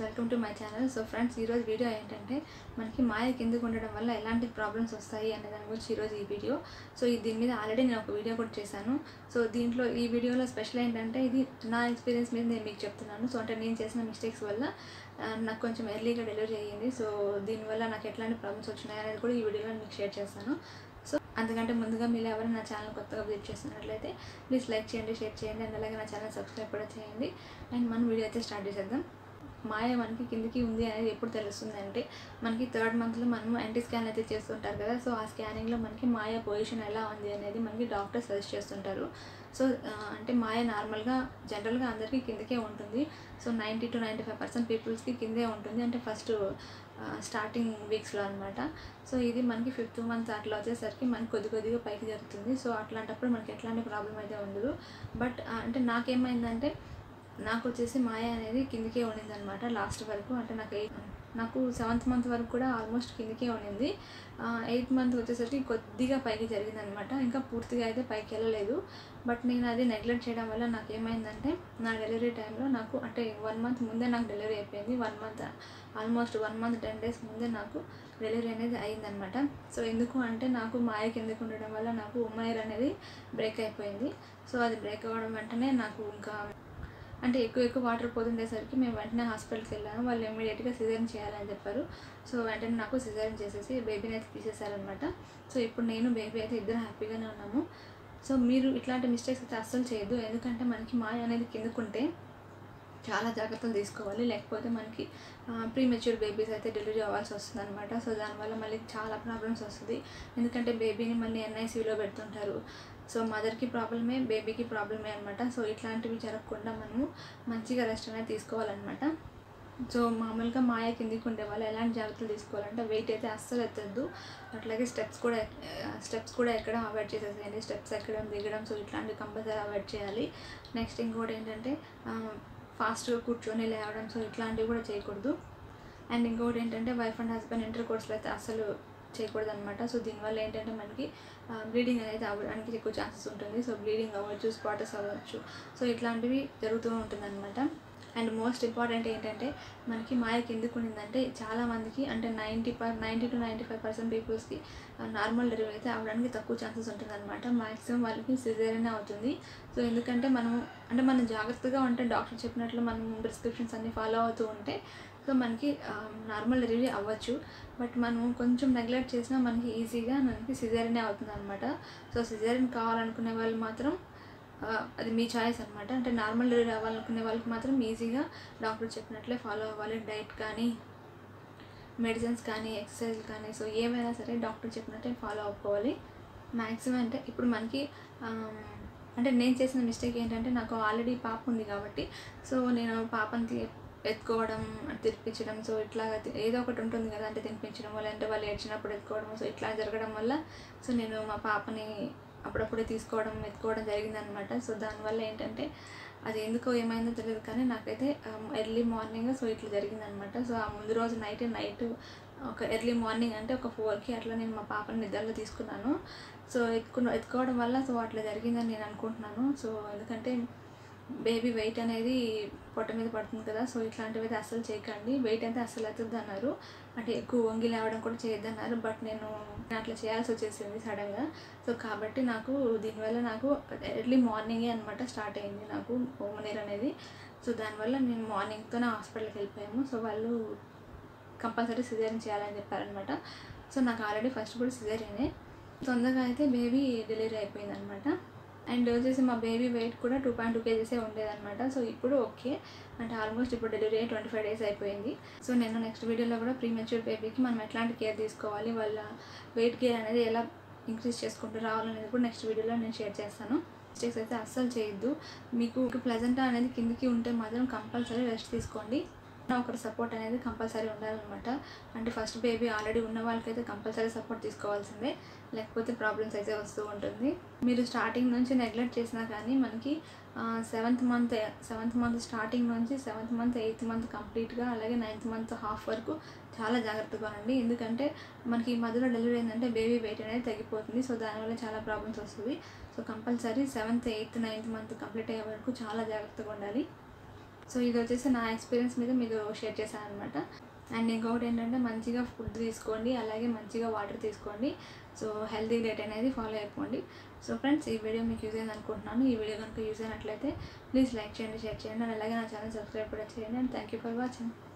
welcome to my channel so friends ఈరోజు video ఏంటంటే మనకి మాయ కిందకు ఉండడం వల్ల ఎలాంటి ప్రాబ్లమ్స్ వస్తాయి అనే దాని గురించి ఈరోజు ఈ వీడియో సో ఈ దీని మీద ఆల్రెడీ నేను ఒక వీడియో కూడా చేశాను సో దీంట్లో ఈ వీడియోలో స్పెషల్ ఏంటంటే ఇది నా ఎక్స్పీరియన్స్ మీద నేను మీకు చెప్తున్నాను సో అంటే నేను చేసిన మిస్టేక్స్ వల్ల ఆ, నాకు కొంచెం ఎర్లీగా డెలివరీ అయ్యింది సో దీనివల్ల నాకు ఎట్లాంటి ప్రాబ్లమ్స్ వచ్చినాయి అనేది కూడా ఈ వీడియోలో మీకు షేర్ చేస్తాను సో అంతకంటే ముందుగా మీరు ఎవరైనా నా ఛానల్ కొత్తగా విజిట్ చేస్తున్నట్లయితే ప్లీజ్ లైక్ చేయండి షేర్ చేయండి అండ్ అలాగే నా ఛానల్ సబ్స్క్రైబ్ కూడా చేయండి అండ్ మనం వీడియో అయితే స్టార్ట్ చేసేద్దాం మాయ మనకి కిందికి ఉంది అనేది ఎప్పుడు తెలుస్తుంది అంటే మనకి థర్డ్ మంత్లో మనం యాంటీ స్కాన్ అయితే చేస్తుంటారు కదా సో ఆ స్కానింగ్లో మనకి మాయ పొజిషన్ ఎలా ఉంది అనేది మనకి డాక్టర్ సజెస్ట్ చేస్తుంటారు సో ఆ, అంటే మాయ నార్మల్గా జనరల్గా అందరికీ కిందకే ఉంటుంది so ninety two ninety five percent పీపుల్స్కి కిందే ఉంటుంది అంటే ఫస్ట్ స్టార్టింగ్ వీక్స్లో అనమాట సో ఇది మనకి ఫిఫ్త్ మంత్ అట్లా వచ్చేసరికి మనకి కొద్ది కొద్దిగా పైకి జరుగుతుంది సో అట్లాంటప్పుడు మనకి ఎట్లాంటి ప్రాబ్లం అయితే ఉండదు బట్ అంటే నాకేమైందంటే నాకు వచ్చేసి మాయ అనేది కిందికే ఉండింది అనమాట లాస్ట్ వరకు అంటే నాకు ఎయిత్ నాకు సెవెంత్ మంత్ వరకు కూడా ఆల్మోస్ట్ కిందికే ఉండింది ఎయిత్ మంత్ వచ్చేసరికి కొద్దిగా పైకి జరిగింది అనమాట ఇంకా పూర్తిగా అయితే పైకి వెళ్ళలేదు బట్ నేను అది నెగ్లెక్ట్ చేయడం వల్ల నాకు ఏమైందంటే నా డెలివరీ టైంలో నాకు అంటే వన్ మంత్ ముందే నాకు డెలివరీ అయిపోయింది one month almost one month ten days ముందే నాకు డెలివరీ అనేది అయిందనమాట సో ఎందుకు అంటే నాకు మాయ కిందకు ఉండడం వల్ల నాకు ఉమ్మైర్ అనేది బ్రేక్ అయిపోయింది సో అది బ్రేక్ అవ్వడం వెంటనే నాకు ఇంకా అంటే ఎక్కువ ఎక్కువ వాటర్ పోతుండేసరికి మేము వెంటనే హాస్పిటల్కి వెళ్ళాము వాళ్ళు ఇమీడియట్గా సిజరీన్ చేయాలని చెప్పారు సో వెంటనే నాకు సిజరీన్ చేసేసి బేబీని అయితే తీసేశారనమాట సో ఇప్పుడు నేను బేబీ అయితే ఇద్దరు హ్యాపీగానే ఉన్నాము సో మీరు ఇట్లాంటి మిస్టేక్స్ అయితే అస్సలు చేయొద్దు ఎందుకంటే మనకి మాయ అనేది కిందకుంటే చాలా జాగ్రత్తలు తీసుకోవాలి లేకపోతే మనకి ప్రీ మెచ్యూర్ బేబీస్ అయితే డెలివరీ అవ్వాల్సి వస్తుంది అనమాట సో దానివల్ల మళ్ళీ చాలా ప్రాబ్లమ్స్ వస్తుంది ఎందుకంటే బేబీని మళ్ళీ ఎన్ఐసీయూలో పెడుతుంటారు సో మదర్కి ప్రాబ్లమే బేబీకి ప్రాబ్లమే అనమాట సో ఇట్లాంటివి జరగకుండా మనము మంచిగా రెస్ట్ అనేది తీసుకోవాలన్నమాట సో మామూలుగా మాయ కిందికి ఉండే వాళ్ళు ఎలాంటి జాగ్రత్తలు తీసుకోవాలంటే వెయిట్ అయితే అస్సలు ఎత్తద్దు అట్లాగే స్టెప్స్ కూడా స్టెప్స్ కూడా ఎక్కడ అవాయిడ్ చేసేసేయండి స్టెప్స్ ఎక్కడం దిగడం సో ఇట్లాంటివి కంపల్సరీ అవాయిడ్ చేయాలి నెక్స్ట్ ఇంకోటి ఏంటంటే ఫాస్ట్గా కూర్చొని లేవడం సో ఇట్లాంటివి కూడా చేయకూడదు అండ్ ఇంకోటి ఏంటంటే వైఫ్ అండ్ హస్బెండ్ ఇంటర్ కోర్సులు అయితే అసలు చేయకూడదు అనమాట సో దీనివల్ల ఏంటంటే మనకి బ్లీడింగ్ అనేది అవ్వడానికి ఎక్కువ ఛాన్సెస్ ఉంటుంది సో బ్లీడింగ్ అవ్వచ్చు స్పాటస్ అవ్వచ్చు సో ఇట్లాంటివి జరుగుతూ ఉంటుంది అనమాట అండ్ మోస్ట్ ఇంపార్టెంట్ ఏంటంటే మనకి మాయ కిందకు ఉండిందంటే చాలామందికి అంటే ninety per ninety two ninety five percent పీపుల్స్కి నార్మల్ డెలివరీ అయితే అవ్వడానికి తక్కువ ఛాన్సెస్ ఉంటుంది అనమాట మ్యాక్సిమం వాళ్ళకి సిజేరియనే అవుతుంది సో ఎందుకంటే మనం అంటే మనం జాగ్రత్తగా ఉంటే డాక్టర్ చెప్పినట్లు మనం ప్రిస్క్రిప్షన్స్ అన్నీ ఫాలో అవుతూ ఉంటే సో మనకి నార్మల్ డెలివరీ అవ్వచ్చు బట్ మనం కొంచెం నెగ్లెక్ట్ చేసినా మనకి ఈజీగా మనకి సిజేరియనే అవుతుంది అనమాట సో సిజేరియన్ కావాలనుకునే వాళ్ళు మాత్రం ఆ, అది మీ చాయిస్ అనమాట అంటే నార్మల్ డెలివరీ అవ్వాలనుకునే వాళ్ళకి మాత్రం ఈజీగా డాక్టర్ చెప్పినట్లే ఫాలో అవ్వాలి డైట్ కానీ మెడిసిన్స్ కానీ ఎక్సర్సైజ్ కానీ సో ఏమైనా సరే డాక్టర్ చెప్పినట్టే ఫాలో అవ్వుకోవాలి మ్యాక్సిమం అంటే ఇప్పుడు మనకి ఆమ్, అంటే నేను చేసిన మిస్టేక్ ఏంటంటే నాకు ఆల్రెడీ పాప ఉంది కాబట్టి సో నేను పాపని తీ- ఎత్తుకోవడం తినిపించడం సో ఇట్లా తి- ఏదో ఒకటి ఉంటుంది కదా అంటే తినిపించడం లేదంటే వాళ్ళు ఏడ్చినప్పుడు ఎత్తుకోవడం సో ఇట్లా జరగడం వల్ల సో నేను మా పాపని అప్పుడప్పుడే తీసుకోవడం ఎత్తుకోవడం జరిగిందనమాట సో దానివల్ల ఏంటంటే అది ఎందుకో ఏమైందో తెలియదు కానీ నాకైతే ఎర్లీ మార్నింగ్ సో ఇట్లా జరిగిందనమాట సో ఆ ముందు రోజు నైట్ నైట్ ఒక ఎర్లీ మార్నింగ్ అంటే ఒక ఫోర్కి అట్లా నేను మా పాపని నిద్రలో తీసుకున్నాను సో ఎత్తుకున్న ఎత్తుకోవడం వల్ల సో అట్లా జరిగిందని నేను అనుకుంటున్నాను సో ఎందుకంటే బేబీ వెయిట్ అనేది పొట్ట మీద పడుతుంది కదా సో ఇట్లాంటివి అయితే అస్సలు చేయకండి వెయిట్ అయితే అస్సలు అవుతుంది అన్నారు అంటే ఎక్కువ వంగి లేవడం కూడా చేయొద్దన్నారు బట్ నేను అట్లా చేయాల్సి వచ్చేసింది సడన్గా సో కాబట్టి నాకు దీనివల్ల నాకు ఎర్లీ మార్నింగే అనమాట స్టార్ట్ అయింది నాకు ఓమనీర్ అనేది సో దానివల్ల మేము మార్నింగ్తోనే హాస్పిటల్కి వెళ్ళిపోయాము సో వాళ్ళు కంపల్సరీ సిజేరియన్ చేయాలని చెప్పారనమాట సో నాకు ఆల్రెడీ ఫస్ట్ కూడా సిజేరియనే తొందరగా అయితే బేబీ డెలివరీ అయిపోయింది అనమాట అండ్ వచ్చేసి మా బేబీ వెయిట్ కూడా టూ పాయింట్ టూ కేజీసే ఉండేదన్నమాట సో ఇప్పుడు ఓకే అంటే ఆల్మోస్ట్ ఇప్పుడు డెలివరీ అయ్యి ట్వంటీ ఫైవ్ డేస్ అయిపోయింది సో నేను నెక్స్ట్ వీడియోలో కూడా ప్రీ మెచ్యూర్ బేబీకి మనం ఎట్లాంటి కేర్ తీసుకోవాలి వాళ్ళ వెయిట్ గేర్ అనేది ఎలా ఇంక్రీజ్ చేసుకుంటూ రావాలనేది కూడా నెక్స్ట్ వీడియోలో నేను షేర్ చేస్తాను మిస్టేక్స్ అయితే అస్సలు చేయొద్దు మీకు ప్లెజెంట్ అనేది కిందికి ఉంటే మాత్రం కంపల్సరీ రెస్ట్ తీసుకోండి ఒకరి సపోర్ట్ అనేది కంపల్సరీ ఉండాలన్నమాట అంటే ఫస్ట్ బేబీ ఆల్రెడీ ఉన్న వాళ్ళకైతే కంపల్సరీ సపోర్ట్ తీసుకోవాల్సిందే లేకపోతే ప్రాబ్లమ్స్ అయితే వస్తూ ఉంటుంది మీరు స్టార్టింగ్ నుంచి నెగ్లెక్ట్ చేసినా కానీ మనకి seventh month seventh month starting నుంచి సెవెంత్ మంత్ ఎయిత్ మంత్ కంప్లీట్గా అలాగే నైన్త్ మంత్ హాఫ్ వరకు చాలా జాగ్రత్తగా ఉండండి ఎందుకంటే మనకి ఈ మధ్యలో డెలివరీ ఏంటంటే బేబీ వెయిట్ అనేది తగ్గిపోతుంది సో దానివల్ల చాలా ప్రాబ్లమ్స్ వస్తుంది so compulsory seventh eighth ninth month complete అయ్యే వరకు చాలా జాగ్రత్తగా ఉండాలి సో ఇది వచ్చేసి నా ఎక్స్పీరియన్స్ మీద మీకు షేర్ చేశాను అనమాట అండ్ ఇంకొకటి ఏంటంటే మంచిగా ఫుడ్ తీసుకోండి అలాగే మంచిగా వాటర్ తీసుకోండి సో హెల్తీ డైట్ అనేది ఫాలో అయిపోండి సో ఫ్రెండ్స్ ఈ వీడియో మీకు యూజ్ అయింది అనుకుంటున్నాను ఈ వీడియో కనుక యూజ్ అయినట్లయితే ప్లీజ్ లైక్ చేయండి షేర్ చేయండి అండ్ అలాగే నా ఛానల్ సబ్స్క్రైబ్ కూడా చేయండి and thank you for watching